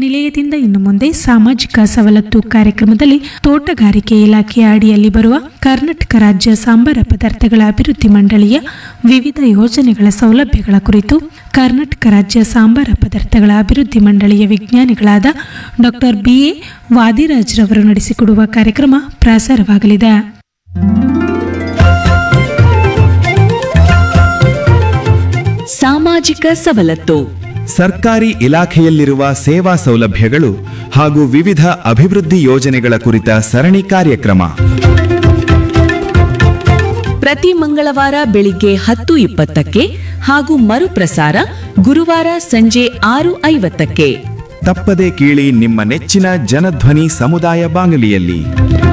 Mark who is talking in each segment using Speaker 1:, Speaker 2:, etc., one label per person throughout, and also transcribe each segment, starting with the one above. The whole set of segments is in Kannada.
Speaker 1: ನಿಲಯದಿಂದ ಇನ್ನು ಮುಂದೆ ಸಾಮಾಜಿಕ ಸವಲತ್ತು ಕಾರ್ಯಕ್ರಮದಲ್ಲಿ ತೋಟಗಾರಿಕೆ ಇಲಾಖೆಯ ಅಡಿಯಲ್ಲಿ ಬರುವ ಕರ್ನಾಟಕ ರಾಜ್ಯ ಸಾಂಬಾರ ಪದಾರ್ಥಗಳ ಅಭಿವೃದ್ಧಿ ಮಂಡಳಿಯ ವಿವಿಧ ಯೋಜನೆಗಳ ಸೌಲಭ್ಯಗಳ ಕುರಿತು ಕರ್ನಾಟಕ ರಾಜ್ಯ ಸಾಂಬಾರ ಪದಾರ್ಥಗಳ ಅಭಿವೃದ್ಧಿ ಮಂಡಳಿಯ ವಿಜ್ಞಾನಿಗಳಾದ ಡಾಕ್ಟರ್ ಬಿಎ ವಾದಿರಾಜ್ರವರು ನಡೆಸಿಕೊಡುವ ಕಾರ್ಯಕ್ರಮ ಪ್ರಸಾರವಾಗಲಿದೆ
Speaker 2: ಸಾಮಾಜಿಕ ಸವಲತ್ತು
Speaker 3: ಸರ್ಕಾರಿ ಇಲಾಖೆಯಲ್ಲಿರುವ ಸೇವಾ ಸೌಲಭ್ಯಗಳು ಹಾಗೂ ವಿವಿಧ ಅಭಿವೃದ್ಧಿ ಯೋಜನೆಗಳ ಕುರಿತ ಸರಣಿ ಕಾರ್ಯಕ್ರಮ
Speaker 2: ಪ್ರತಿ ಮಂಗಳವಾರ ಬೆಳಿಗ್ಗೆ ಹತ್ತು ಇಪ್ಪತ್ತಕ್ಕೆ ಹಾಗೂ ಮರುಪ್ರಸಾರ ಗುರುವಾರ ಸಂಜೆ ಆರು ಐವತ್ತಕ್ಕೆ
Speaker 3: ತಪ್ಪದೆ ಕೇಳಿ ನಿಮ್ಮ ನೆಚ್ಚಿನ ಜನಧ್ವನಿ ಸಮುದಾಯ ಬಾನುಲಿಯಲ್ಲಿ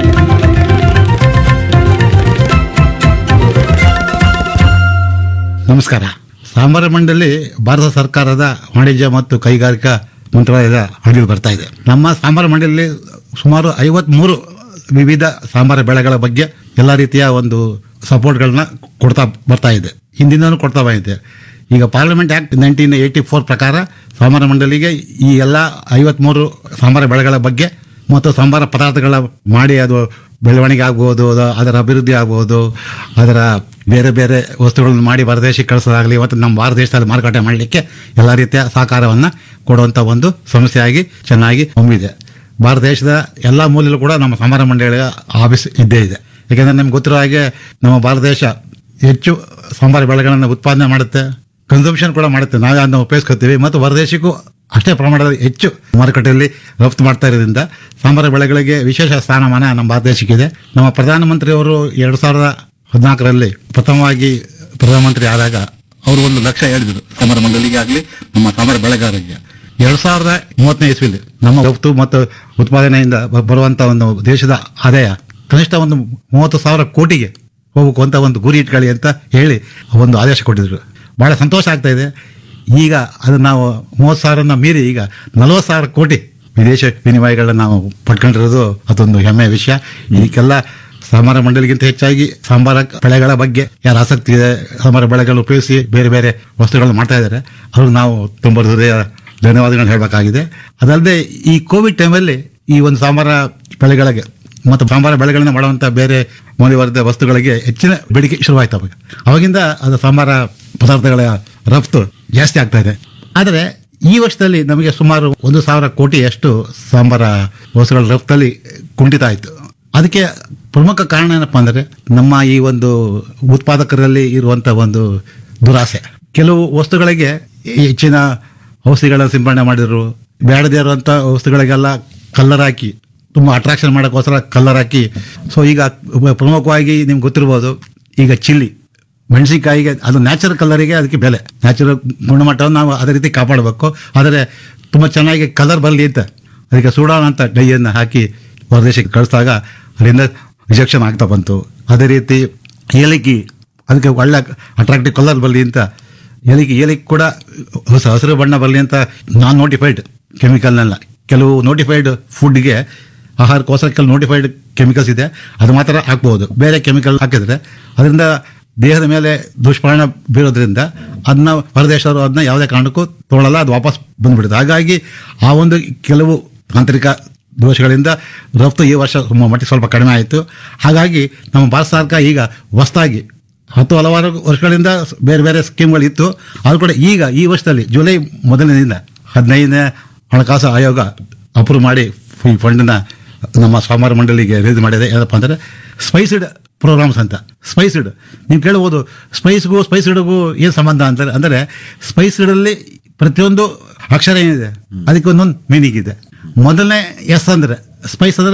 Speaker 4: ನಮಸ್ಕಾರ ಸಾಂಬಾರ ಮಂಡಳಿ ಭಾರತ ಸರ್ಕಾರದ ವಾಣಿಜ್ಯ ಮತ್ತು ಕೈಗಾರಿಕಾ ಮಂತ್ರಾಲಯದ ಅಡಿಯಲ್ಲಿ ಬರ್ತಾ ಇದೆ ನಮ್ಮ ಸಾಂಬಾರ ಮಂಡಳಿಯಲ್ಲಿ ಸುಮಾರು ಐವತ್ಮೂರು ವಿವಿಧ ಸಾಂಬಾರ ಬೆಳೆಗಳ ಬಗ್ಗೆ ಎಲ್ಲ ರೀತಿಯ ಒಂದು ಸಪೋರ್ಟ್ಗಳನ್ನ ಕೊಡ್ತಾ ಬರ್ತಾ ಇದೆ ಹಿಂದಿನೂ ಕೊಡ್ತಾ ಬಂದಿದೆ ಈಗ parliament act nineteen eighty four ಪ್ರಕಾರ ಸಾಂಬಾರ ಮಂಡಳಿಗೆ ಈ ಎಲ್ಲ ಐವತ್ಮೂರು ಸಾಂಬಾರ ಬೆಳೆಗಳ ಬಗ್ಗೆ ಮತ್ತು ಸಾಂಬಾರ ಪದಾರ್ಥಗಳ ಮಾಡಿ ಅದು ಬೆಳವಣಿಗೆ ಆಗ್ಬೋದು ಅದು- ಅದರ ಅಭಿವೃದ್ಧಿ ಆಗ್ಬೋದು ಅದರ ಬೇರೆ ಬೇರೆ ವಸ್ತುಗಳನ್ನು ಮಾಡಿ ಹೊರದೇಶಕ್ಕೆ ಕಳಿಸೋದಾಗಲಿ ಮತ್ತು ನಮ್ಮ ಭಾರತ ದೇಶದಲ್ಲಿ ಮಾರುಕಟ್ಟೆ ಮಾಡಲಿಕ್ಕೆ ಎಲ್ಲ ರೀತಿಯ ಸಹಕಾರವನ್ನು ಕೊಡುವಂಥ ಒಂದು ಸಂಸ್ಥೆಯಾಗಿ ಚೆನ್ನಾಗಿ ಹೊಮ್ಮಿದೆ ಭಾರತ ದೇಶದ ಎಲ್ಲ ಮೂಲೆಯಲ್ಲೂ ಕೂಡ ನಮ್ಮ ಸಾಂಬಾರ ಮಂಡಳಿಯ ಆಫೀಸ್ ಇದ್ದೇ ಇದೆ ಯಾಕೆಂದರೆ ನಿಮ್ಗೆ ಗೊತ್ತಿರೋ ಹಾಗೆ ನಮ್ಮ ಭಾರತ ದೇಶ ಹೆಚ್ಚು ಸಾಂಬಾರ ಬೆಳೆಗಳನ್ನು ಉತ್ಪಾದನೆ ಮಾಡುತ್ತೆ ಕನ್ಸಂಪ್ಷನ್ ಕೂಡ ಮಾಡುತ್ತೆ ನಾವೇ ಅದನ್ನ ಉಪಯೋಗಿಸ್ಕೊತೀವಿ ಮತ್ತು ಹೊರದೇಶಕ್ಕೂ ಅಷ್ಟೇ ಪ್ರಮಾಣದಲ್ಲಿ ಹೆಚ್ಚು ಮಾರುಕಟ್ಟೆಯಲ್ಲಿ ರಫ್ತು ಮಾಡ್ತಾ ಇರೋದ್ರಿಂದ ಸಾಂಬಾರ ಬೆಳೆಗಳಿಗೆ ವಿಶೇಷ ಸ್ಥಾನಮಾನ ನಮ್ಮ ಭಾರತ ದೇಶಕ್ಕಿದೆ ನಮ್ಮ ಪ್ರಧಾನಮಂತ್ರಿಯವರು ಎರಡು ಸಾವಿರದ ಹದಿನಾಲ್ಕರಲ್ಲಿ ಪ್ರಥಮವಾಗಿ ಪ್ರಧಾನಮಂತ್ರಿ ಆದಾಗ ಅವರು ಒಂದು ಲಕ್ಷ ಹೇಳಿದರು ಸಾಂಬಾರ ಮಂಡಳಿಗೆ ಆಗಲಿ ನಮ್ಮ ಸಾಂಬಾರ ಬೆಳೆಗಾರರಿಗೆ ಎರಡು ಸಾವಿರದ ಮೂವತ್ತನೇ ಇಸ್ವಿಲಿ ನಮ್ಮ ರಫ್ತು ಮತ್ತು ಉತ್ಪಾದನೆಯಿಂದ ಬ- ಬರುವಂಥ ಒಂದು ದೇಶದ ಆದಾಯ ಕನಿಷ್ಠ ಒಂದು ಮೂವತ್ತು ಸಾವಿರ ಕೋಟಿಗೆ ಹೋಗ್ಬೇಕು ಅಂತ ಒಂದು ಗುರಿ ಇಟ್ಕೊಳ್ಳಿ ಅಂತ ಹೇಳಿ ಒಂದು ಆದೇಶ ಕೊಟ್ಟಿದ್ರು ಭಾಳ ಸಂತೋಷ ಆಗ್ತಾ ಇದೆ ಈಗ ಅದನ್ನು ನಾವು ಮೂವತ್ತು ಸಾವಿರನ ಮೀರಿ ಈಗ ನಲವತ್ತು ಸಾವಿರ ಕೋಟಿ ವಿದೇಶ ವಿನಿಮಯಗಳನ್ನ ನಾವು ಪಡ್ಕೊಂಡಿರೋದು ಅದೊಂದು ಹೆಮ್ಮೆಯ ವಿಷಯ ಇದಕ್ಕೆಲ್ಲ ಸಾಂಬಾರ ಮಂಡಳಿಗಿಂತ ಹೆಚ್ಚಾಗಿ ಸಾಂಬಾರ ಬೆಳೆಗಳ ಬಗ್ಗೆ ಯಾರು ಆಸಕ್ತಿ ಇದೆ ಸಾಂಬಾರ ಬೆಳೆಗಳನ್ನು ಉಪಯೋಗಿಸಿ ಬೇರೆ ಬೇರೆ ವಸ್ತುಗಳನ್ನು ಮಾಡ್ತಾ ಇದ್ದಾರೆ ಅವ್ರಿಗೆ ನಾವು ತುಂಬ ಹೃದಯ ಧನ್ಯವಾದಗಳನ್ನ ಹೇಳಬೇಕಾಗಿದೆ ಅದಲ್ಲದೆ ಈ ಕೋವಿಡ್ ಟೈಮಲ್ಲಿ ಈ ಒಂದು ಸಾಂಬಾರ ಬೆಳೆಗಳಿಗೆ ಮತ್ತು ಸಾಂಬಾರ ಬೆಳೆಗಳನ್ನ ಮಾಡುವಂಥ ಬೇರೆ ಮೌಲ್ಯವರ್ಧಿತ ವಸ್ತುಗಳಿಗೆ ಹೆಚ್ಚಿನ ಬೇಡಿಕೆ ಶುರುವಾಯ್ತು ಅವಾಗ ಅವಾಗಿಂದ ಅದು ಸಾಂಬಾರ ಪದಾರ್ಥಗಳ ರಫ್ತು ಜಾಸ್ತಿ ಆಗ್ತಾ ಇದೆ ಆದರೆ ಈ ವರ್ಷದಲ್ಲಿ ನಮಗೆ ಸುಮಾರು ಒಂದು ಸಾವಿರ ಕೋಟಿಯಷ್ಟು ಸಾಂಬಾರ ವಸ್ತುಗಳ ರಫ್ತಲ್ಲಿ ಕುಂಠಿತ ಆಯಿತು ಅದಕ್ಕೆ ಪ್ರಮುಖ ಕಾರಣ ಏನಪ್ಪ ಅಂದರೆ ನಮ್ಮ ಈ ಒಂದು ಉತ್ಪಾದಕರಲ್ಲಿ ಇರುವಂಥ ಒಂದು ದುರಾಸೆ ಕೆಲವು ವಸ್ತುಗಳಿಗೆ ಹೆಚ್ಚಿನ ಔಷಧಿಗಳ ಸಿಂಪಡಣೆ ಮಾಡಿದ್ರು ಬೇಡದೇ ಇರುವಂಥ ವಸ್ತುಗಳಿಗೆಲ್ಲ ಕಲ್ಲರ್ ಹಾಕಿ ತುಂಬ ಅಟ್ರಾಕ್ಷನ್ ಮಾಡೋಕ್ಕೋಸ್ಕರ ಕಲ್ಲರ್ ಹಾಕಿ ಸೊ ಈಗ ಪ್ರಮುಖವಾಗಿ ನಿಮ್ಗೆ ಗೊತ್ತಿರ್ಬೋದು ಈಗ ಚಿಲ್ಲಿ ಮೆಣಸಿನಕಾಯಿಗೆ ಅದು ನ್ಯಾಚುರಲ್ ಕಲರಿಗೆ ಅದಕ್ಕೆ ಬೆಲೆ ನ್ಯಾಚುರಲ್ ಗುಣಮಟ್ಟವನ್ನು ನಾವು ಅದೇ ರೀತಿ ಕಾಪಾಡಬೇಕು ಆದರೆ ತುಂಬ ಚೆನ್ನಾಗಿ ಕಲರ್ ಬರಲಿ ಅಂತ ಅದಕ್ಕೆ ಸೂಡಾನ್ ಅಂತ ಡೈಯನ್ನು ಹಾಕಿ ಹೊರದೇಶಕ್ಕೆ ಕಳಿಸಿದಾಗ ಅದರಿಂದ ರಿಜೆಕ್ಷನ್ ಆಗ್ತಾ ಬಂತು ಅದೇ ರೀತಿ ಏಲಕ್ಕಿ ಅದಕ್ಕೆ ಒಳ್ಳೆ ಅಟ್ರಾಕ್ಟಿವ್ ಕಲರ್ ಬರಲಿ ಅಂತ ಏಲಕ್ಕಿ ಏಲಕ್ಕಿ ಕೂಡ ಹೊಸ ಹಸಿರು ಬಣ್ಣ ಬರಲಿ ಅಂತ ನಾನ್ ನೋಟಿಫೈಡ್ ಕೆಮಿಕಲ್ನೆಲ್ಲ ಕೆಲವು ನೋಟಿಫೈಡ್ ಫುಡ್ಗೆ ಆಹಾರಕ್ಕೋಸ್ಕರ ಕೆಲವು ನೋಟಿಫೈಡ್ ಕೆಮಿಕಲ್ಸ್ ಇದೆ ಅದು ಮಾತ್ರ ಹಾಕ್ಬೋದು ಬೇರೆ ಕೆಮಿಕಲ್ ಹಾಕಿದ್ರೆ ಅದರಿಂದ ದೇಹದ ಮೇಲೆ ದುಷ್ಪರಿಣಾಮ ಬೀರೋದ್ರಿಂದ ಅದನ್ನ ಹೊರದೇಶದವರು ಅದನ್ನ ಯಾವುದೇ ಕಾರಣಕ್ಕೂ ತೊಗೊಳಲ್ಲ ಅದು ವಾಪಸ್ ಬಂದ್ಬಿಡುತ್ತೆ ಹಾಗಾಗಿ ಆ ಒಂದು ಕೆಲವು ತಾಂತ್ರಿಕ ದೋಷಗಳಿಂದ ರಫ್ತು ಈ ವರ್ಷ ಮಟ್ಟಿಗೆ ಸ್ವಲ್ಪ ಕಡಿಮೆ ಆಯಿತು ಹಾಗಾಗಿ ನಮ್ಮ ಭಾರತ ಸರ್ಕಾರ ಈಗ ಹೊಸದಾಗಿ ಹತ್ತು ಹಲವಾರು ವರ್ಷಗಳಿಂದ ಬೇರೆ ಬೇರೆ ಸ್ಕೀಮ್ಗಳಿತ್ತು ಅದು ಕೂಡ ಈಗ ಈ ವರ್ಷದಲ್ಲಿ ಜುಲೈ ಮೊದಲನೇದಿಂದ ಹದಿನೈದನೇ ಹಣಕಾಸು ಆಯೋಗ ಅಪ್ರೂವ್ ಮಾಡಿ ಈ ಫಂಡನ್ನ ನಮ್ಮ ಸಾಂಬಾರು ಮಂಡಳಿಗೆ ರಿಲೀಸ್ ಮಾಡಿದೆ ಏನಪ್ಪ ಅಂದರೆ ಸ್ಪೈಸ್ಡ್ ಪ್ರೋಗ್ರಾಮ್ಸ್ ಅಂತ ಸ್ಪೈಸ್ಡ್ ನೀವು ಕೇಳ್ಬೋದು ಸ್ಪೈಸ್ಗೂ ಸ್ಪೈಸ್ಡ್ಗೂ ಏನು ಸಂಬಂಧ ಅಂತಾರೆ ಅಂದರೆ ಸ್ಪೈಸ್ಡಲ್ಲಿ ಪ್ರತಿಯೊಂದು ಅಕ್ಷರ ಏನಿದೆ ಅದಕ್ಕೆ ಒಂದೊಂದು ಮೀನಿಂಗ್ ಇದೆ ಮೊದಲನೇ ಎಸ್ ಅಂದರೆ ಸ್ಪೈಸ್ ಅಂದರೆ